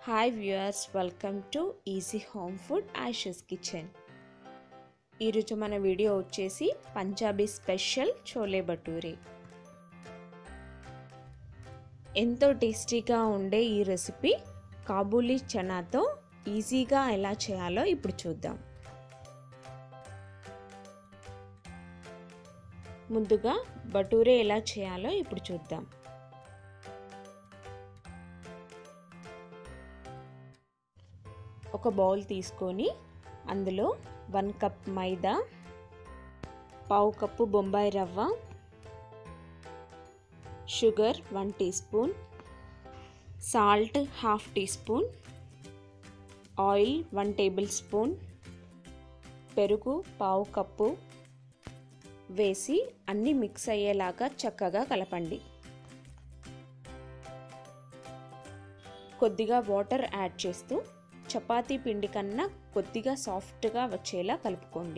Hi viewers welcome to easy home food Asha's kitchen ఈరోజు మన video వచ్చేసి పంజాబీ స్పెషల్ చోలే భటూరే ఎంతో టేస్టీగా ఉండే ఈ రెసిపీ కాబూలీ చనాతో ఈజీగా ఎలా చేయాలో ఇప్పుడు చూద్దాం ముందుగా బటూరే ఎలా చేయాలో ఇప్పుడు చూద్దాం ఒక బౌల్ తీసుకొని అందులో వన్ కప్ మైదా పావు కప్పు బొంబాయి రవ్వ sugar one teaspoon salt half teaspoon oil one tablespoon పెరుగు పావు కప్పు వేసి అన్నీ మిక్స్ అయ్యేలాగా చక్కగా కలపండి కొద్దిగా వాటర్ యాడ్ చేస్తూ చపాతీ పిండి కన్నా కొద్దిగా సాఫ్ట్గా వచ్చేలా కలుపుకోండి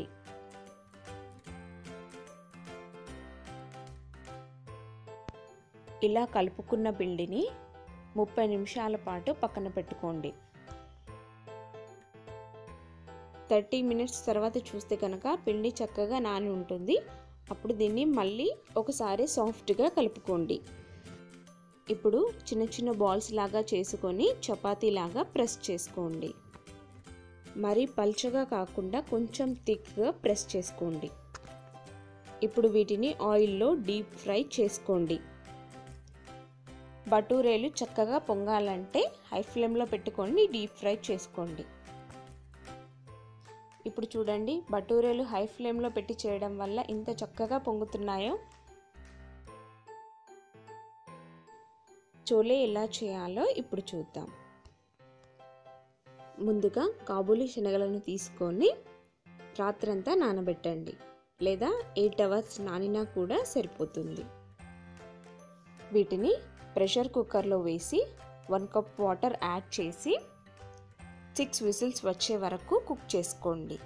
ఇలా కలుపుకున్న పిండిని ముప్పై నిమిషాల పాటు పక్కన పెట్టుకోండి థర్టీ మినిట్స్ తర్వాత చూస్తే కనుక పిండి చక్కగా నాని ఉంటుంది అప్పుడు దీన్ని మళ్ళీ ఒకసారి సాఫ్ట్గా కలుపుకోండి ఇప్పుడు చిన్న చిన్న బాల్స్ లాగా చేసుకొని చపాతీ లాగా ప్రెస్ చేసుకోండి మరీ పల్చగా కాకుండా కొంచెం థిక్గా ప్రెస్ చేసుకోండి ఇప్పుడు వీటిని ఆయిల్లో డీప్ ఫ్రై చేసుకోండి బటూరేలు చక్కగా పొంగాలంటే హై ఫ్లేమ్లో పెట్టుకొని డీప్ ఫ్రై చేసుకోండి ఇప్పుడు చూడండి బటూరేలు హై ఫ్లేమ్లో పెట్టి చేయడం వల్ల ఇంత చక్కగా పొంగుతున్నాయో చోలే ఎలా చేయాలో ఇప్పుడు చూద్దాం ముందుగా కాబూలీ శనగలను తీసుకొని రాత్రంతా నానబెట్టండి లేదా ఎయిట్ అవర్స్ నానినా కూడా సరిపోతుంది వీటిని ప్రెషర్ కుక్కర్లో వేసి వన్ కప్ వాటర్ యాడ్ చేసి సిక్స్ విజిల్స్ వచ్చే వరకు కుక్ చేసుకోండి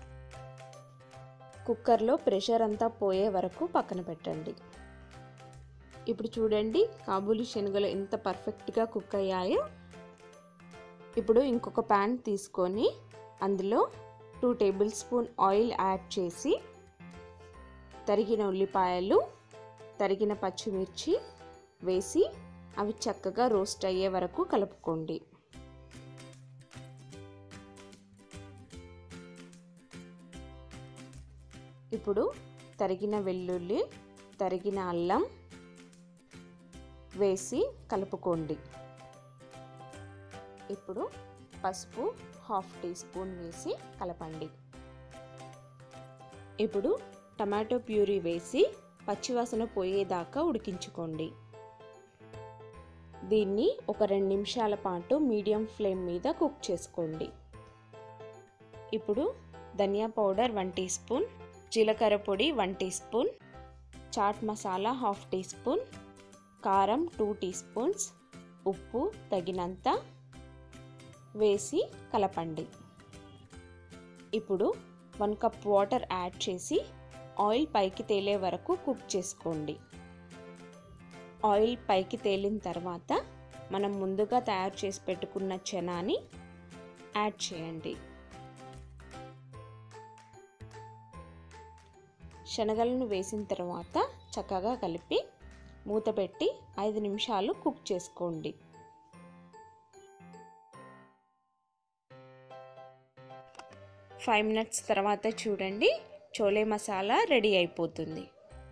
కుక్కర్లో ప్రెషర్ అంతా పోయే వరకు పక్కన పెట్టండి ఇప్పుడు చూడండి కాబూలీ శనగలు ఎంత పర్ఫెక్ట్గా కుక్ అయ్యాయో ఇప్పుడు ఇంకొక ప్యాన్ తీసుకొని అందులో two tablespoon oil add చేసి తరిగిన ఉల్లిపాయలు తరిగిన పచ్చిమిర్చి వేసి అవి చక్కగా రోస్ట్ అయ్యే వరకు కలుపుకోండి ఇప్పుడు తరిగిన వెల్లుల్లి తరిగిన అల్లం వేసి కలుపుకోండి ఇప్పుడు పసుపు హాఫ్ టీ స్పూన్ వేసి కలపండి ఇప్పుడు టమాటో ప్యూరీ వేసి పచ్చివాసన పోయేదాకా ఉడికించుకోండి దీన్ని ఒక రెండు నిమిషాల పాటు మీడియం ఫ్లేమ్ మీద కుక్ చేసుకోండి ఇప్పుడు ధనియా పౌడర్ వన్ టీ స్పూన్ జీలకర్ర పొడి one teaspoon chaat masala half teaspoon కారం టూ టీ స్పూన్స్ ఉప్పు తగినంత వేసి కలపండి ఇప్పుడు వన్ కప్ వాటర్ యాడ్ చేసి ఆయిల్ పైకి తేలే వరకు కుక్ చేసుకోండి ఆయిల్ పైకి తేలిన తర్వాత మనం ముందుగా తయారు చేసి పెట్టుకున్న చనాని యాడ్ చేయండి శనగలను వేసిన తర్వాత చక్కగా కలిపి మూత పెట్టి ఐదు నిమిషాలు కుక్ చేసుకోండి ఫైవ్ మినిట్స్ తర్వాత చూడండి చోలే మసాలా రెడీ అయిపోతుంది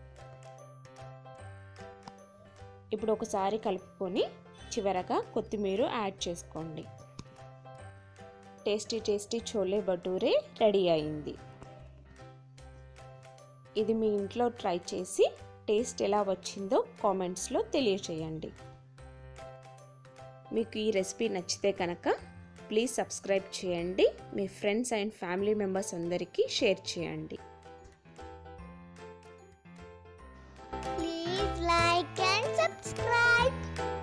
ఇప్పుడు ఒకసారి కలుపుకొని చివరగా కొత్తిమీర యాడ్ చేసుకోండి tasty tasty chole bhature ready అయింది ఇది మీ ఇంట్లో ట్రై చేసి టేస్ట్ ఎలా వచ్చిందో కామెంట్స్లో తెలియచేయండి మీకు ఈ రెసిపీ నచ్చితే కనుక ప్లీజ్ సబ్స్క్రైబ్ చేయండి మీ ఫ్రెండ్స్ అండ్ ఫ్యామిలీ మెంబర్స్ అందరికీ షేర్ చేయండి Please like and subscribe.